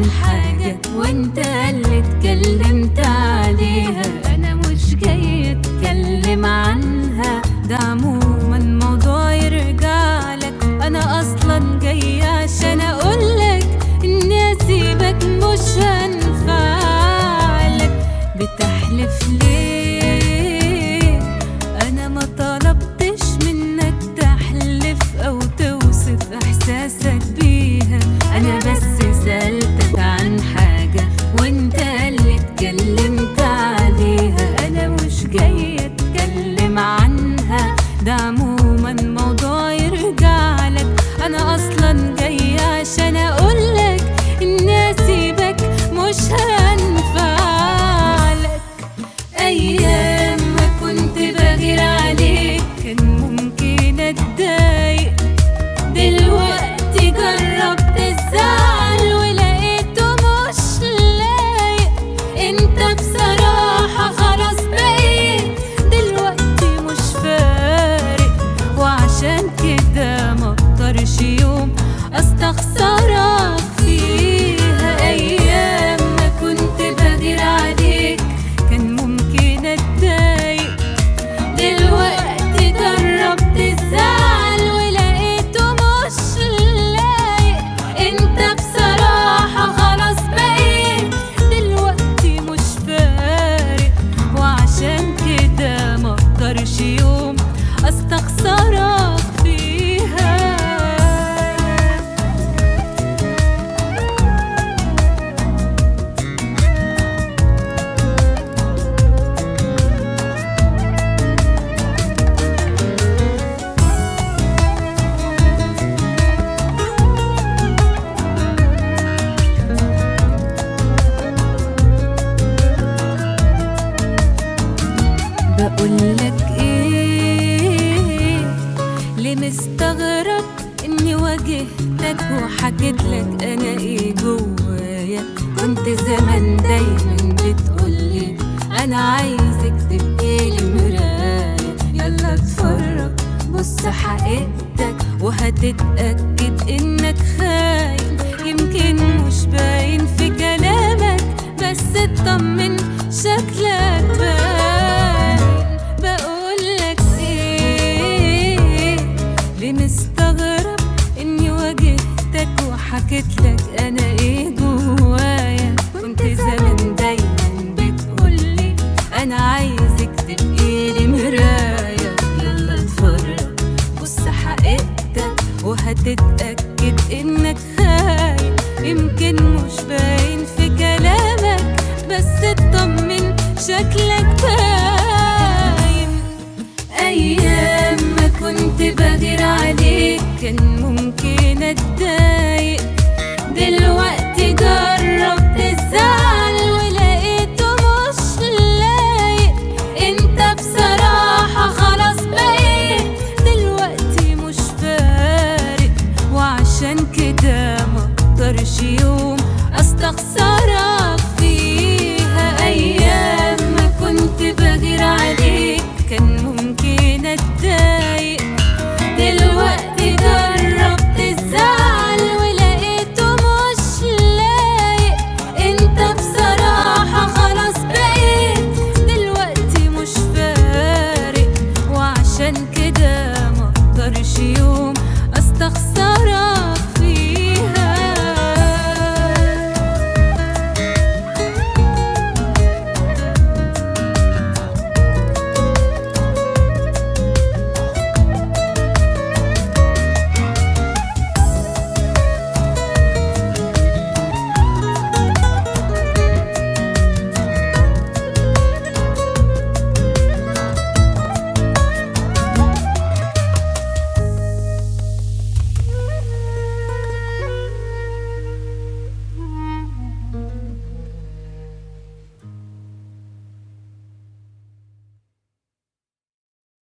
عن حاجة وانت اللي اتكلمت عليها انا مش جاي اتكلم عنها ده عموما موضوع يرجع لك انا اصلا جاي عشان اقولك اني اسيبك مش هنفعلك بتحلف ليه انا ما طلبتش منك تحلف او توصف احساسك بيها انا بس سألتك عن حاجة وانت اللي اتكلمت عليها انا مش جاي اتكلم عنها ده عموما موضوع يرجع لك انا اصلا جاي عشان اقولك اني اسيبك مش هنفعلك ايام ما كنت بغير عليك كان ممكن اتضايق دلوقتي جربت الزعل ولقيته مش لايق انت بصراحة خلاص بقيت دلوقتي مش فارق وعشان كده ما اقدرش يوم استخسرك فيها ايام ما كنت بغير عليك كان ممكن اتضايق دلوقتي جربت الزعل ولقيته مش لايق انت بصراحة خلاص بقيت دلوقتي مش فارق وعشان كده ما اقدرش يوم استخسرك فيها بقولك ايه ليه مستغرب اني واجهتك وحكيت لك انا ايه جوايا كنت زمان دايما بتقولي انا عايزك تبقي لي مراية يلا اتفرج بص حقيقتك وهتتأكد انك خاين يمكن مش باين في كلامك بس اطمن شكلك باين بقولك ايه ليه مستغرب اني واجهتك وحكيت لك انا ايه جوايا كنت زمان دايما بتقولي انا عايزك تبقي لي مراية يلا اتفرج بص حقيقتك وهتتأكد انك خاين يمكن مش باين في كلامك بس اطمن شكلك باين ايام ما كنت بغير عليك كان ممكن اتضايق دلوقتي